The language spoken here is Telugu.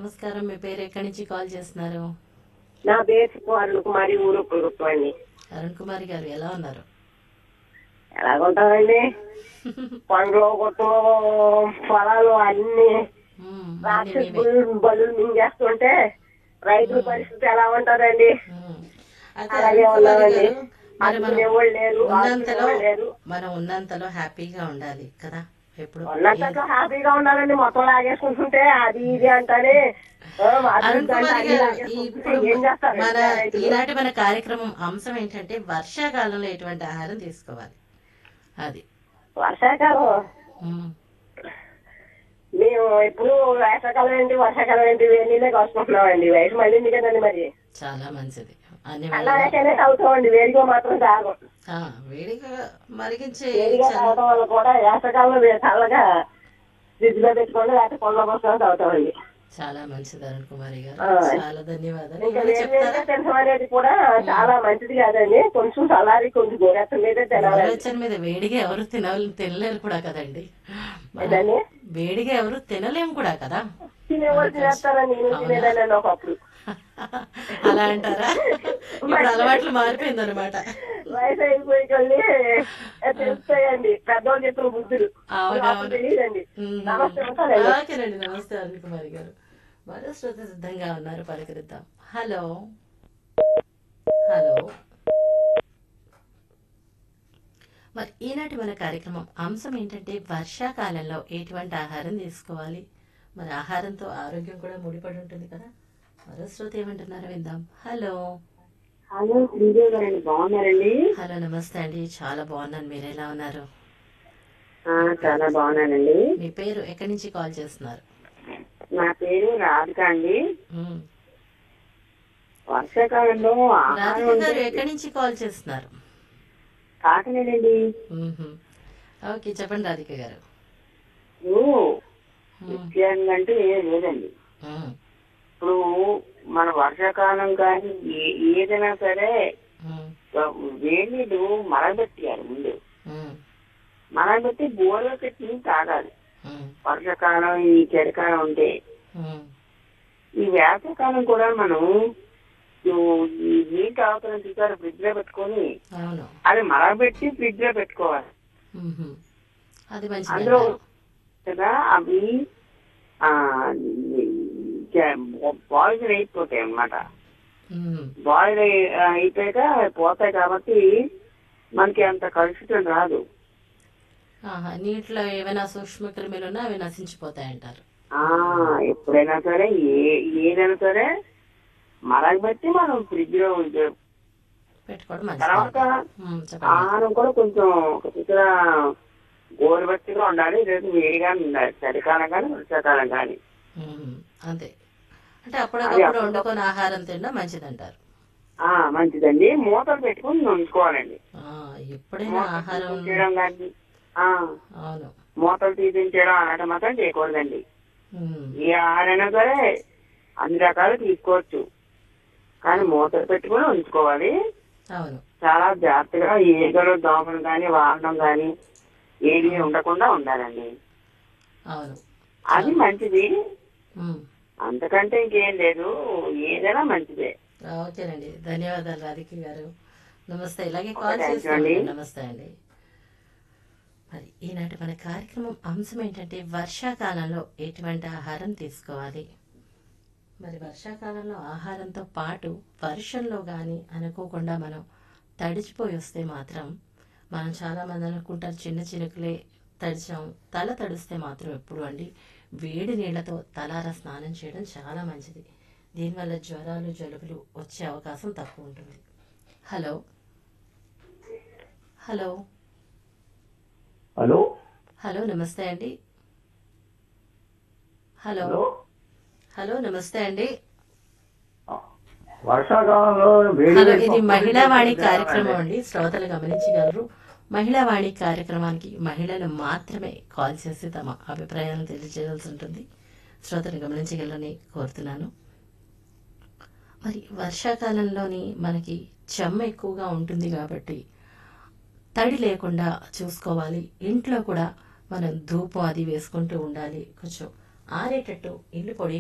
నమస్కారం మీ పేరు ఎక్కడి నుంచి కాల్ చేస్తున్నారు నా పేరు అరుణ్ కుమారి ఊరు అండి అరుణ్ కుమారి గారు ఎలా ఉన్నారు ఎలాగుంటామండి పండ్లు కొట్టు పొలాలు అన్ని మ్మ్, అన్నీ రాక్షస మీవే. బలు బలు మింగేస్తుంటే రైతుల పరిస్థితి ఎలా ఉంటదండి మ్మ్. అయితే అలాగే అరుణ్ కుమారి ఉన్నామండి. గారు, మరి మనం అనుకునేవాళ్ళు లేరు ఉన్నంతలో ఆదుకునేవాళ్ళు లేరు మనం ఉన్నంతలో హ్యాపీగా ఉండాలి కదా ఎప్పుడు ఉన్నంతగా హ్యాపీగా ఉండాలండి మొత్తం లాగేసుకుంటుంటే అది ఇది అంటానే ఆ, అది అరుణ్ ఇది కుమార్ అంటే గారు అది లాగేసుకుంటుంటే ఇప్పుడు ఏం చేస్తారు మన రైతులు? ఈనాటి మన కార్యక్రమం అంశం ఏంటంటే వర్షాకాలంలో ఎటువంటి ఆహారం తీసుకోవాలి అది వర్షాకాలం మ్మ్. మేము ఎప్పుడు వేసవకాలం ఏంటి వర్షాకాలం ఏంటి వేడినీళ్ళే కాసుకుంటున్నామండి వయసు మళ్ళీ కదండి మరి చాలా మంచిది అన్ని అలాగనే తాగుతామండి వేడిగా మాత్రం తాగం ఆ, వేడిగా మరిగించే వేడిగా చల్ల- తాగడం వల్ల కూడా వేసవకాలంలో వే- చల్లగా ఫ్రిడ్జ్ లో పెట్టుకోండి లేకపోతే కొండ కోసం తాగుతామండి చాలా మంచిది అరుణ్ కుమారి గారు ఆ. చాలా ధన్యవాదాలు ఇంకా ఏమైనా వేడి చెప్తారా వేడిగా తినడం అనేది కూడా చాలా మంచిది కాదండి కొంచెం చల్లారి కొంచెం గోరెత్త మీదే తినాలండి గోరువెచ్చని మీద వేడిగా ఎవరు తినాలి తినలేరు కూడా కదండి మనం ఏదండి వేడిగా ఎవరు తినలేం కూడా కదా తినేవాళ్ళు తినేస్తారని నేను తినేదానండి ఒకప్పుడు అలా అంటారా ఇప్పుడు అలవాట్లు మారిపోయింది అనమాట వయసు అయిపోయి తెలుస్తాయండి పెద్దవాళ్ళు చెప్పిన బుద్ధులు అవునవును. అప్పుడు తెలియదండి నమస్తే ఉంటానండి ఓకేనండి నమస్తే అరుణ్ కుమారి గారు మరో శ్రోత సిద్ధంగా ఉన్నారు పలకరిద్దాం హలో హలో మరి ఈనాటి మన కార్యక్రమం అంశం ఏంటంటే వర్షాకాలంలో ఎటువంటి ఆహారం తీసుకోవాలి మరి ఆహారంతో ఆరోగ్యం కూడా ముడిపడి ఉంటుంది కదా మరో శ్రోత ఏమంటున్నారో విందాం హలో హలో శ్రీదేవి గారండి బాగున్నారండి హలో నమస్తే అండి చాలా బాగున్నాను మీరు ఎలా ఉన్నారు ఆ, చాలా బాగున్నానండి మీ పేరు ఎక్కడి నుంచి కాల్ చేస్తున్నారు నా పేరు రాధిక అండి మ్మ్. వర్షాకాలంలో ఆహారం రాధిక అంటే గారు ఎక్కడి నుంచి కాల్ చేస్తున్నారు కాకనేనండి మ్మ్హ్మ్. ఓకే చెప్పండి రాధిక గారు ఇప్పుడు మ్మ్. ముఖ్యంగా అంటే ఏం లేదండి మ్మ్. ఇప్పుడు మన వర్షాకాలం కానీ ఏ- ఏదైనా సరే మ్మ్. వేడి నీళ్ళు మరగబెట్టాలి ముందు మ్మ్. మరగబెట్టి బోర్లో పెట్టి నీళ్ళు తాగాలి మ్మ్. వర్షాకాలం ఈ చలికాలం ఉంటే మ్మ్. ఈ వేసవకాలం కూడా మనం ఈ- ఈ నీళ్ళు తాగుతున్న చూసారు ఫ్రిడ్జ్ లో పెట్టుకొని అవును అది మరగబెట్టి ఫ్రిడ్జ్ లో పెట్టుకోవాలి మ్మ్హ్మ్. అది మంచిది అందులో అన్నారు. కదా అవి ఆ పాయిజన్ అయిపోతాయి అన్నమాట మ్మ్. బాయిల్ అయి- అయిపోయాక అవి పోతాయి కాబట్టి మనకి అంత కలుషితం రాదు ఆహా నీటిలో ఏమైనా సూక్ష్మ క్రిములు ఉన్నా అవి నశించిపోతాయి అంటారు ఆ ఎప్పుడైనా సరే ఏ ఏదైనా సరే మరగబెట్టి మనం ఫ్రిడ్జ్ లో ఉంచే- పెట్టుకోవడం మంచిది తర్వాత మ్మ్. చెప్పండి ఆహారం కూడా కొంచెం ఒక దగ్గర గోరువెచ్చగా ఉండాలి లేదు వేడిగా ఉండాలి చలికాలం కానీ వర్షాకాలం కానీ మ్మ్. అంతే అంటే అప్పటికప్పుడు వండుకొని ఆహారం తినడం మంచిది అంటారు ఆ మంచిదండి మూతలు పెట్టుకుని ఉంచుకోవాలండి ఆ, ఎప్పుడైనా ఆహారం చేయడం కానీ ఆ అవును మూతలు తీసించడం అలాంటి మాత్రం చేయకూడదండి మ్మ్. ఏ ఆహారైనా సరే అన్ని రకాలు తీసుకోవచ్చు కానీ మూతలు పెట్టుకుని ఉంచుకోవాలి అవును చాలా జాగ్రత్తగా ఈగలు దోమలు కానీ వాడడం కానీ ఏది ఉండకుండా ఉండాలండి అవును అది మంచిది మ్మ్. అంతకంటే ఇంకేం లేదు ఏదైనా మంచిదే ఓకేనండి ధన్యవాదాలు రాధిక గారు నమస్తే ఇలాగే కాల్ థాంక్యూ చేస్తామండి అండి. నమస్తే అండి మరి ఈనాటి మన కార్యక్రమం అంశం ఏంటంటే వర్షాకాలంలో ఎటువంటి ఆహారం తీసుకోవాలి మరి వర్షాకాలంలో ఆహారంతో పాటు వర్షంలో కానీ అనుకోకుండా మనం తడిచిపోయి వస్తే మాత్రం మనం చాలా మంది అనుకుంటారు చిన్న చినుకులే తడిచాం తల తడిస్తే మాత్రం ఎప్పుడు అండి వేడి నీళ్లతో తలార స్నానం చేయడం చాలా మంచిది దీనివల్ల జ్వరాలు జలుబులు వచ్చే అవకాశం తక్కువ ఉంటుంది హలో హలో హలో హలో నమస్తే అండి హలో హలో హలో నమస్తే అండి వర్షాకాలంలో వేడి హలో ఎక్కువ ఇది మహిళా వాణి ఉంటుంది కార్యక్రమం కదండి. అండి శ్రోతలు గమనించగలరు మహిళా వాణి కార్యక్రమానికి మహిళలు మాత్రమే కాల్ చేసి తమ అభిప్రాయాలను తెలియజేయాల్సి ఉంటుంది శ్రోతలు గమనించగలరని కోరుతున్నాను మరి వర్షాకాలంలోని మనకి చెమ్మ ఎక్కువగా ఉంటుంది కాబట్టి తడి లేకుండా చూసుకోవాలి ఇంట్లో కూడా మనం ధూపం అది వేసుకుంటూ ఉండాలి కొంచెం ఆరేటట్టు ఇల్లు పొడి